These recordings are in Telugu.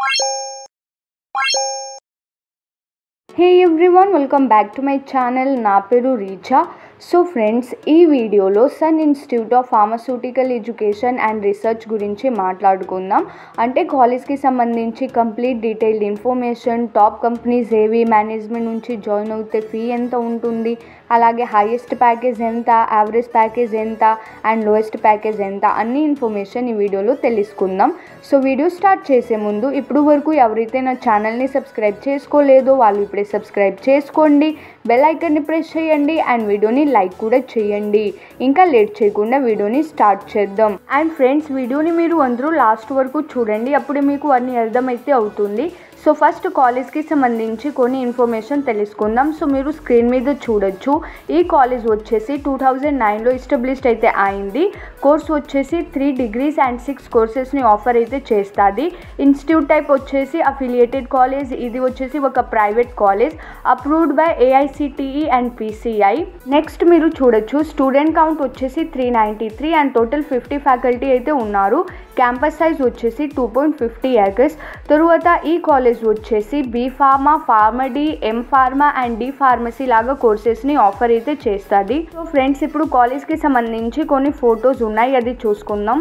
hey everyone welcome back to my channel నా పేరు రీచా సో ఫ్రెండ్స్ ఈ వీడియోలో Sun Institute of Pharmaceutical Education and Research గురించి మాట్లాడుకుందాం అంటే కాలేజ్కి సంబంధించి complete detailed information top companies ఏవి మేనేజ్మెంట్ నుంచి జాయిన్ అవుతే ఫీ ఎంత ఉంటుంది అలాగే హైయెస్ట్ ప్యాకేజ్ ఎంత యావరేజ్ ప్యాకేజ్ ఎంత అండ్ లోయెస్ట్ ప్యాకేజ్ ఎంత అన్ని ఇన్ఫర్మేషన్ ఈ వీడియోలో తెలుసుకుందాం సో వీడియో స్టార్ట్ చేసే ముందు ఇప్పుడు వరకు ఎవరైతే నా ఛానల్ని సబ్స్క్రైబ్ చేసుకోలేదో వాళ్ళు ఇప్పుడే సబ్స్క్రైబ్ చేసుకోండి బెల్ ఐకన్ని ప్రెస్ చేయండి అండ్ వీడియోని లైక్ కూడా చేయండి ఇంకా లేట్ చేయకుండా వీడియోని స్టార్ట్ చేద్దాం అండ్ ఫ్రెండ్స్ వీడియోని మీరు అందరూ లాస్ట్ వరకు చూడండి అప్పుడు మీకు అన్ని అర్థమైతే అవుతుంది సో ఫస్ట్ కాలేజ్కి సంబంధించి కొన్ని ఇన్ఫర్మేషన్ తెలుసుకుందాం సో మీరు స్క్రీన్ మీద చూడొచ్చు ఈ కాలేజ్ వచ్చేసి టూ థౌజండ్ నైన్లో ఎస్టాబ్లిష్డ్ అయితే అయింది కోర్స్ వచ్చేసి త్రీ డిగ్రీస్ అండ్ సిక్స్ కోర్సెస్ని ఆఫర్ అయితే చేస్తుంది ఇన్స్టిట్యూట్ టైప్ వచ్చేసి అఫిలియేటెడ్ కాలేజ్ ఇది వచ్చేసి ఒక private college approved by AICTE and PCI next మీరు చూడొచ్చు స్టూడెంట్ కౌంట్ వచ్చేసి three ninety three and total fifty faculty అయితే ఉన్నారు క్యాంపస్ సైజ్ వచ్చేసి టూ పాయింట్ ఫిఫ్టీ ఏకర్స్ తరువాత ఈ కాలేజ్ వచ్చేసి B pharma pharm D M pharma and D pharmacy లాగా కోర్సెస్ని ఆఫర్ అయితే చేస్తుంది సో ఫ్రెండ్స్ ఇప్పుడు కాలేజ్కి సంబంధించి కొన్ని ఫొటోస్ ఉన్నాయి అది చూసుకుందాం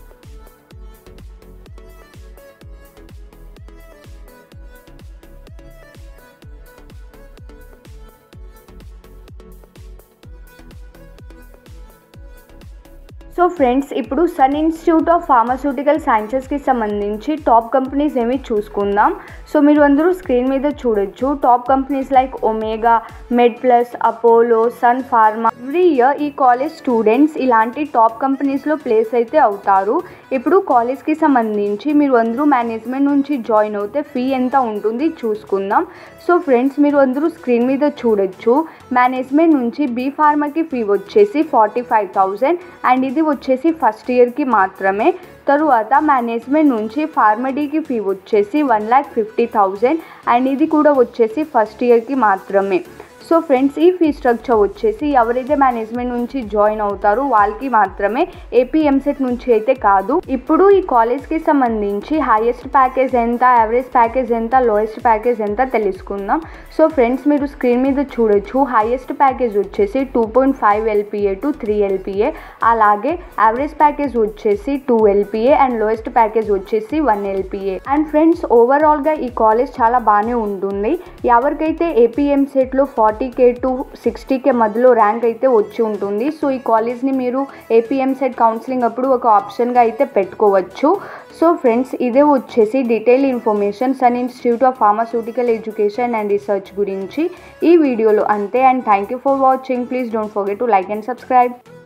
సో ఫ్రెండ్స్ ఇప్పుడు సన్ ఇన్స్టిట్యూట్ ఆఫ్ ఫార్మస్యూటికల్ సైన్సెస్కి సంబంధించి టాప్ కంపెనీస్ ఏమి చూసుకుందాం సో మీరు అందరూ స్క్రీన్ మీద చూడొచ్చు top companies like Omega Med Plus Apollo Sun Pharma every year ఈ కాలేజ్ స్టూడెంట్స్ ఇలాంటి టాప్ కంపెనీస్లో ప్లేస్ అయితే అవుతారు ఇప్పుడు కాలేజ్కి సంబంధించి మీరు అందరూ మేనేజ్మెంట్ నుంచి జాయిన్ అవుతే ఫీ ఎంత ఉంటుంది చూసుకుందాం సో ఫ్రెండ్స్ మీరు అందరూ స్క్రీన్ మీద చూడొచ్చు మేనేజ్మెంట్ నుంచి బీ ఫార్మాకి ఫీ వచ్చేసి ఫార్టీ ఫైవ్ థౌజండ్ అండ్ ఇది వచ్చేసి ఫస్ట్ ఇయర్కి మాత్రమే తరువాత మేనేజ్మెంట్ నుంచి ఫార్మడీకి ఫీ వచ్చేసి one lakh fifty thousand and ఇది కూడా వచ్చేసి ఫస్ట్ ఇయర్కి మాత్రమే సో ఫ్రెండ్స్ ఈ ఫీ స్ట్రక్చర్ వచ్చేసి ఎవరైతే మేనేజ్మెంట్ నుంచి జాయిన్ అవుతారో వాళ్ళకి మాత్రమే ఏపీ ఎంసెట్ నుంచి అయితే కాదు ఇప్పుడు ఈ కాలేజ్కి సంబంధించి హైయెస్ట్ ప్యాకేజ్ ఎంత యావరేజ్ ప్యాకేజ్ ఎంత లోయెస్ట్ ప్యాకేజ్ ఎంత తెలుసుకుందాం సో ఫ్రెండ్స్ మీరు స్క్రీన్ మీద చూడొచ్చు హైయెస్ట్ ప్యాకేజ్ వచ్చేసి two point five LPA to three LPA అలాగే యావరేజ్ ప్యాకేజ్ వచ్చేసి two LPA and lowest package వచ్చేసి వన్ ఎల్పిఏ అండ్ ఫ్రెండ్స్ ఓవరాల్గా ఈ కాలేజ్ చాలా బాగానే ఉంటుంది ఎవరికైతే ఏపీఎం సెట్లో forty K to sixty K మధ్యలో ర్యాంక్ అయితే వచ్చి ఉంటుంది సో ఈ కాలేజ్ని మీరు ఏపీఎం సెట్ కౌన్సిలింగ్ అప్పుడు ఒక ఆప్షన్గా అయితే పెట్టుకోవచ్చు సో ఫ్రెండ్స్ ఇదే వచ్చేసి detail information Sun Institute of Pharmaceutical Education and Research గురించి ఈ వీడియోలో అంతే and thank you for watching please don't forget to like and subscribe